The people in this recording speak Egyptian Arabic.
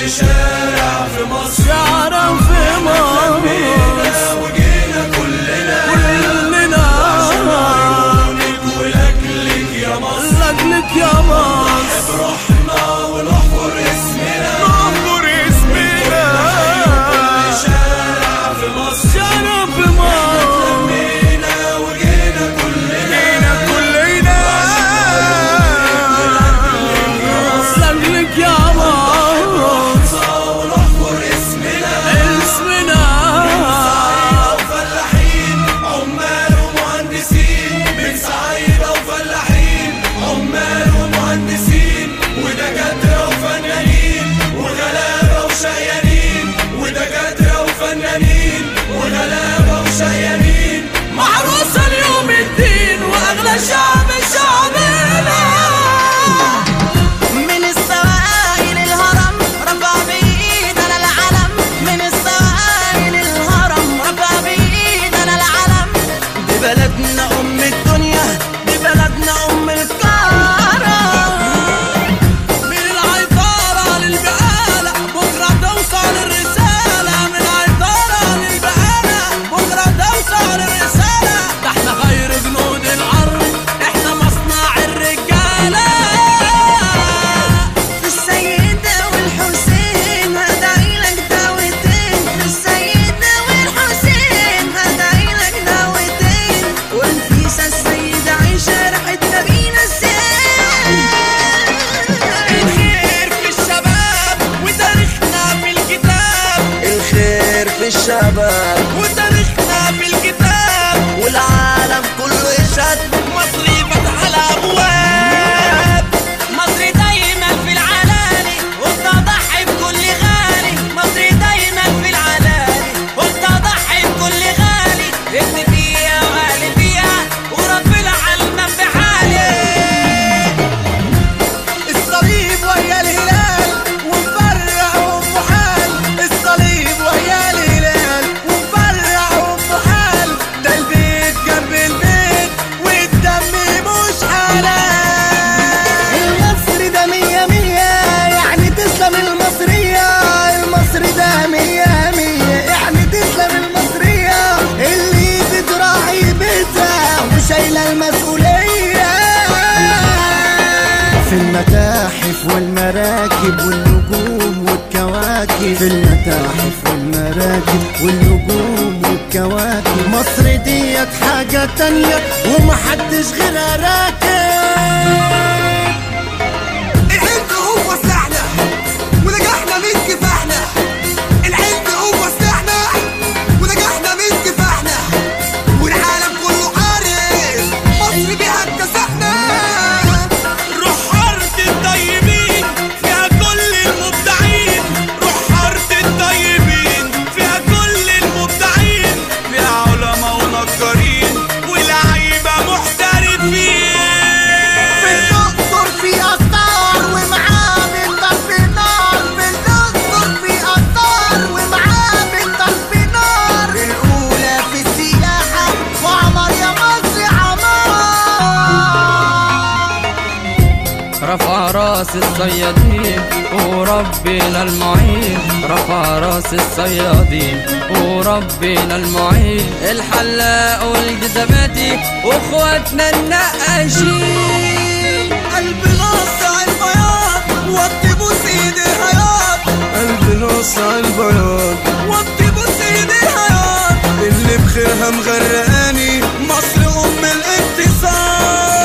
كل شارع في مصر شارع في مصر لمينا وجينا كلنا كلنا عيونك ولأجلك يا مصر لك يا مصر افرحنا ونحفر اسمنا نحضر اسمنا كل شارع في مصر شارع في مصر لمينا وجينا كلنا جينا كلنا لك يا مصر ونحفر اسمنا اسمنا وفلاحين عمال ومهندسين من صعيدة وفلاحين عمال ومهندسين ودكاترة وفنانين وغلابة وشقيانين ودكاترة وفنانين وغلابة وشقيانين معروسة اليوم الدين واغلى شعب شعبنا من السواقي للهرم رفع بإيدنا العلم من السواقي للهرم رفع بإيدنا العلم دي بلدنا أم الدنيا دي بلدنا أم الكرم من العطارة للبقالة بكرة توصل الرسالة من العطارة للبقالة بكرة توصل الرسالة ده احنا غير جنود الأرض احنا مصنع الرجالة السيدة والحسين هدعي لك دعوتين السيدة والحسين هدعي لك دعوتين والنفيسة السيدة عيشة ريحتنا بينا الخير في الشباب وتاريخنا في الكتاب الخير في الشباب وتاريخنا في الكتاب والعالم كله يشهد مصري فتح الأبواب مصر دايما في العلالي وبتضحي بكل غالي مصر دايما في العلالي وبتضحي بكل غالي ابن فيها وغالي فيها وربنا علمنا بحالي الصليب ويا الهلال ومفرع ومحال الصليب ويا الهلال ومفرع ومحال ده البيت جنب البيت والدم مش حلال المصري ده مية مية يعني تسلم المصرية المصري ده مية مية يعني تسلم المصرية اللي بتراعي بيتها وشايلة المسؤولية في المتاحف والمراكب والنجوم والكواكب في المتاحف والمراكب والنجوم والكواكب مصر ديت حاجة تانية ومحدش غيرها راكب العلم هو سلاحنا ونجحنا من كفاحنا العلم هو سلاحنا ونجحنا من كفاحنا والعالم كله عارف مصر بيها اكتسحنا روح حارة الطيبين فيها كل المبدعين روح حارة الطيبين فيها كل المبدعين فيها علماء ونجارين ولاعيبة محترفين في الأقصر في أسطار ومعابد ضرب نار في الأقصر في أسطار ومعابد ضرب نار الأولى في السياحة وعمر يا مصر عمار رفع راس الصيادين وربنا المعين رفع راس الصيادين وربنا المعين الحلاق والجزماتي واخواتنا النقاشين قلب نص البياض وطي بوس ايدي الحياة قلب نص البياض وطي بوس ايدي الحياة اللي بخيرها مغرقاني مصر ام الاقتصاد